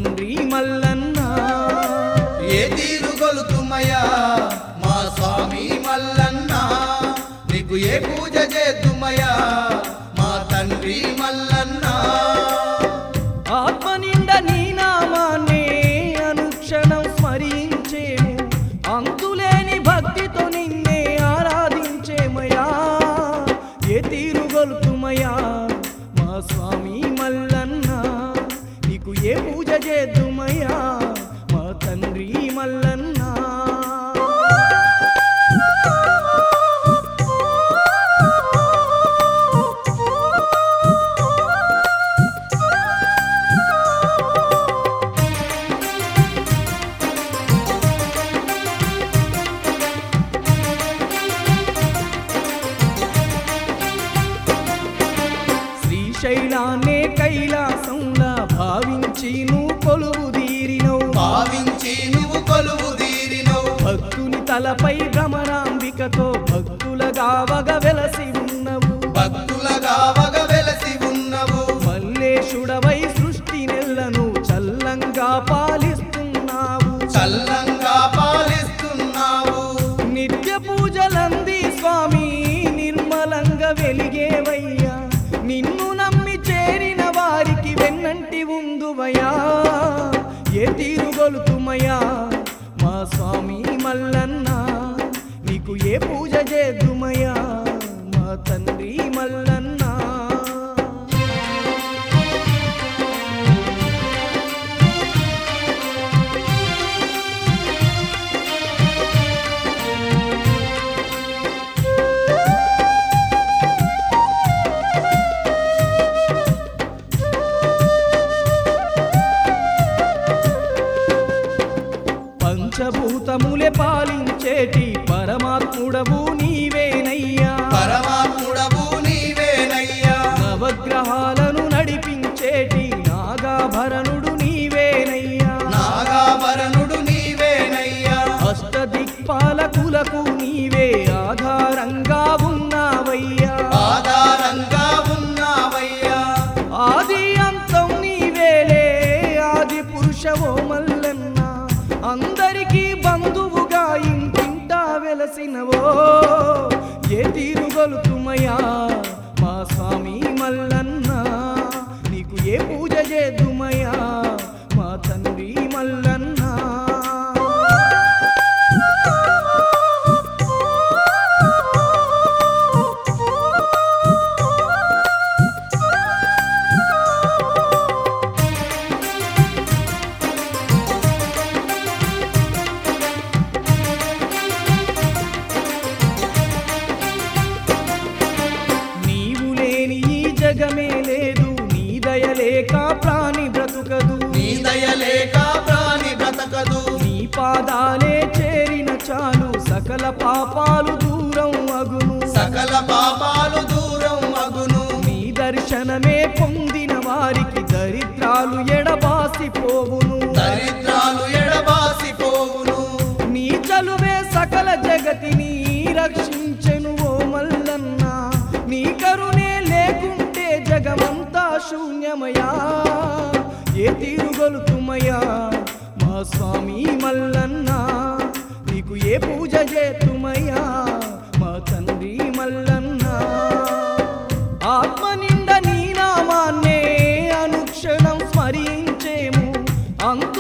తండ్రి మల్లన్న ఏ తీరు గొలుతుమయ్యా మా స్వామి మల్లన్న నీకు ఏ పూజ చేద్దుమయ్యా మా తండ్రి మల్లన్న ఆత్మ నిండా నీ నామాన్నే అనుక్షణం స్మరించేము అంతులేని భక్తితో నిన్నే ఆరాధించేమయా ఏ తీరు గొలుతుమయా మా స్వామి మల్లన్న నీకు ఏ పూజ చేద్దుమయ్యా మా తండ్రి మల్లన్న శ్రీశైలాన్నే కైలాసంలా భావించి నువ్వు కొలువు తీరినవు భావించి నువ్వు కొలువు తీరినవు భక్తుని తలపై భ్రమరాంబికతో భక్తులగా వగ వెలసి ఉన్నవు భక్తులగా వగ వెలసి ఉన్నవు మల్లేశుడవై సృష్టి నెల్లను చల్లంగా పాలిస్తున్నావు చల్లంగా పాలిస్తున్నావు నిత్య పూజలంది స్వామి నిర్మలంగా వెలిగేవయ్యా నిన్ను నమ్మి చేరిన వారికి వెన్నంటి ఉందువయ్యా ఏ తీరుగొలుతుమయ్యా మా స్వామి మల్లన్న నీకు ఏ పూజ చేద్దుమయ్యా మా తండ్రి మల్లన్న పంచభూతములే పాలించేటి పరమాత్ముడవు నీవేనయ్యా పరమాత్ముడవు నీవేనయ్యా నవగ్రహాలను నడిపించేటి నాగాభరణుడు నీవేనయ్యా నాగాభరణుడు నీవేనయ్యా అష్టదిక్పాలకులకు నీవే ఆధారంగా ఉన్నావయ్యా ఆధారంగా ఉన్నావయ్యా ఆది అంతం నీవేలే ఆది పురుషవో మల్లన్న అందరికీ బంధువుగా ఇంటింటా వెలసినవో ఏ తీరుగొలుతుమయ్యా మా స్వామి మల్లన్న నీకు ఏ పూజ చేద్దుమయ్యా మా తండ్రి మల్లన్న నీవు లేని ఈ జగమే లేదు నీ దయలేక ప్రాణి బ్రతుకదు నీ దయలేక ప్రాణి బ్రతకదు నీ పాదాలే చేరిన చాలు సకల పాపాలు దూరం అగును సకల పాపాలు దూరం అగును నీ దర్శనమే పొందిన వారికి దరిద్రాలు ఎడబాసిపోవును దరిద్రాలు ఎడబాసిపోవును నీ చలువే సకల జగతిని రక్షించెను ఓ మల్లన్న నీ కరుణే లేకుంటే జగమంతా శూన్యమయా ఏ తీరుగొలుతుమయ్యా మా స్వామి మల్లన్న నీకు ఏ పూజ చేతుమయ్యా మా తండ్రి మల్లన్న ఆత్మ నిండా నీ నామాన్నే అనుక్షణం స్మరించేము అంత